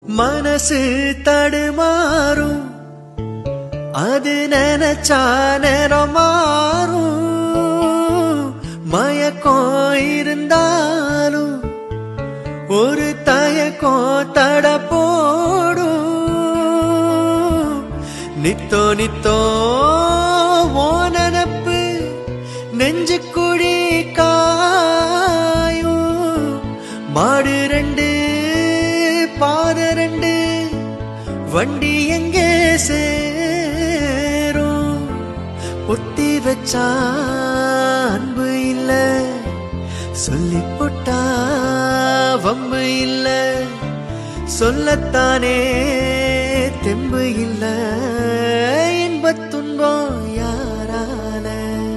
மனசு தடுமாறும் அது நினைச்சா நேரம் மாறும் மயக்கம் இருந்தாலும் ஒரு தயக்கம் தட போடும் நித்தோ நித்தோ ஓ நினப்பு நெஞ்சு குழி காயும் மாடு ரெண்டு பாத ரெண்டு வண்டி எங்கே சேரும் ஒத்தி வச்சா அன்பு இல்ல சொல்லி போட்டா வம்பு இல்ல சொல்லத்தானே தெம்பு இல்ல